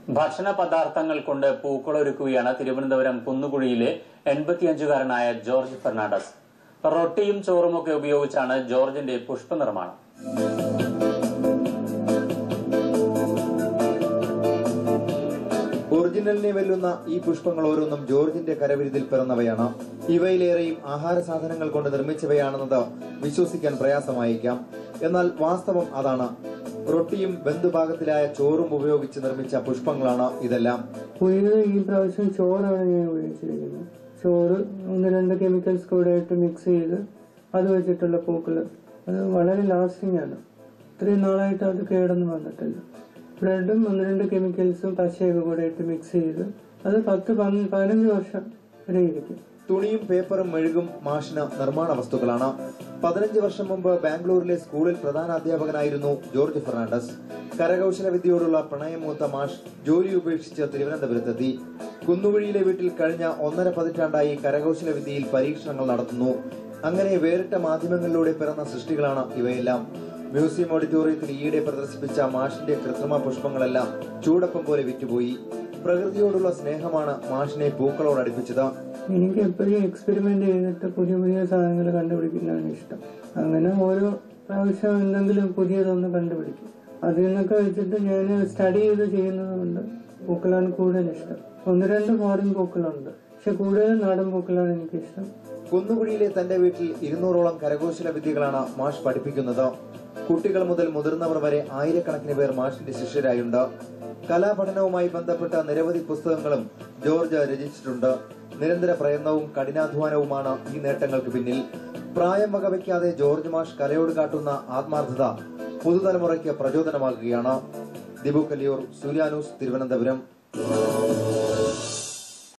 ഭക്ഷണ പദാർത്ഥങ്ങൾ കൊണ്ട് പൂക്കളൊരുക്കുകയാണ് തിരുവനന്തപുരം കുന്നുകുഴിയിലെ എൺപത്തിയഞ്ചുകാരനായ ജോർജ് ഫെർണാണ്ടസ് റൊട്ടിയും ചോറുമൊക്കെ ഉപയോഗിച്ചാണ് ജോർജിന്റെ പുഷ്പനിർമ്മാണം ഒറിജിനലിനെ വെല്ലുന്ന ഈ പുഷ്പങ്ങൾ ഓരോന്നും ജോർജിന്റെ കരവിരുതിൽ പിറന്നവയാണ് ഇവയിലേറെയും ആഹാര സാധനങ്ങൾ കൊണ്ട് നിർമ്മിച്ചവയാണെന്നത് വിശ്വസിക്കാൻ പ്രയാസമായേക്കാം എന്നാൽ വാസ്തവം അതാണ് റൊട്ടിയും ബന്ധുഭാഗത്തിലായ ചോറും ഉപയോഗിച്ച് നിർമ്മിച്ച പുഷ്പങ്ങളാണ് ഇതെല്ലാം കുഴികൾ ഈ പ്രാവശ്യം ചോറാണ് ഞാൻ ഉപയോഗിച്ചിരിക്കുന്നത് ചോറ് ഒന്ന് രണ്ട് കെമിക്കൽസ് കൂടെ ആയിട്ട് മിക്സ് ചെയ്ത് അത് വെച്ചിട്ടുള്ള പൂക്കള് അത് വളരെ ലാസ്റ്റിംഗ് ആണ് ഇത്രയും നാളായിട്ട് അത് കേടൊന്നും വന്നിട്ടില്ല ബ്രെഡും ഒന്ന് രണ്ട് കെമിക്കൽസും പശയൊക്കെ കൂടെ ഇട്ട് മിക്സ് ചെയ്ത് അത് പത്ത് പന്ത് പതിനഞ്ച് വർഷം വരെ ഇരിക്കും തുണിയും പേപ്പറും മെഴുകും മാഷിന് നിർമ്മാണ വസ്തുക്കളാണ് പതിനഞ്ച് വർഷം മുമ്പ് ബാംഗ്ലൂരിലെ സ്കൂളിൽ പ്രധാന അധ്യാപകനായിരുന്നു ജോർജ് ഫെർണാണ്ടസ് കരകൌശല വിദ്യയോടുള്ള പ്രണയം മൂത്ത മാഷ് ജോലി ഉപേക്ഷിച്ച് തിരുവനന്തപുരത്തെത്തി കുന്നുകുഴിയിലെ വീട്ടിൽ കഴിഞ്ഞ ഒന്നര പതിറ്റാണ്ടായി കരകൌശല വിദ്യയിൽ പരീക്ഷണങ്ങൾ നടത്തുന്നു അങ്ങനെ വേറിട്ട മാധ്യമങ്ങളിലൂടെ പിറന്ന സൃഷ്ടികളാണ് ഇവയെല്ലാം മ്യൂസിയം ഓഡിറ്റോറിയത്തിൽ ഈയിടെ പ്രദർശിപ്പിച്ച മാഷിന്റെ കൃത്രിമ പുഷ്പങ്ങളെല്ലാം ചൂടപ്പം പോലെ വിറ്റുപോയി പ്രകൃതിയോടുള്ള സ്നേഹമാണ് മാഷിനെ പൂക്കളോട് അടുപ്പിച്ചത് എനിക്ക് എപ്പോഴും എക്സ്പെരിമെന്റ് ചെയ്തിട്ട് പുതിയ പുതിയ സാധനങ്ങൾ കണ്ടുപിടിക്കുന്നതാണ് ഇഷ്ടം അങ്ങനെ ഓരോ പ്രാവശ്യം എന്തെങ്കിലും പുതിയതൊന്ന് കണ്ടുപിടിക്കും അതിൽ നിന്നൊക്കെ വെച്ചിട്ട് ഞാൻ സ്റ്റഡി ചെയ്ത് ചെയ്യുന്നതുകൊണ്ട് പൂക്കളാണ് കൂടുതൽ ഇഷ്ടം ഒന്ന് രണ്ട് ഫോറിൻ പൂക്കളുണ്ട് പക്ഷെ കൂടുതൽ നാടൻ പൂക്കളാണ് എനിക്കിഷ്ടം കുന്നുകുഴിയിലെ തന്റെ വീട്ടിൽ ഇരുന്നൂറോളം കരകൗശല വിദ്യകളാണ് മാഷ് പഠിപ്പിക്കുന്നത് കുട്ടികൾ മുതൽ മുതിർന്നവർ വരെ ആയിരക്കണക്കിന് പേർ മാഷിന്റെ ശിഷ്യരായുണ്ട് കലാപഠനവുമായി ബന്ധപ്പെട്ട നിരവധി പുസ്തകങ്ങളും ജോർജ് രചിച്ചിട്ടുണ്ട് നിരന്തര പ്രയത്നവും കഠിനാധ്വാനവുമാണ് ഈ നേട്ടങ്ങൾക്ക് പിന്നിൽ പ്രായം വകവയ്ക്കാതെ ജോർജ് മാഷ് കലയോട് കാട്ടുന്ന ആത്മാർത്ഥത പുതുതലമുറയ്ക്ക് പ്രചോദനമാകുകയാണ് ദിബു കല്ലിയൂർ സൂര്യാനൂസ് തിരുവനന്തപുരം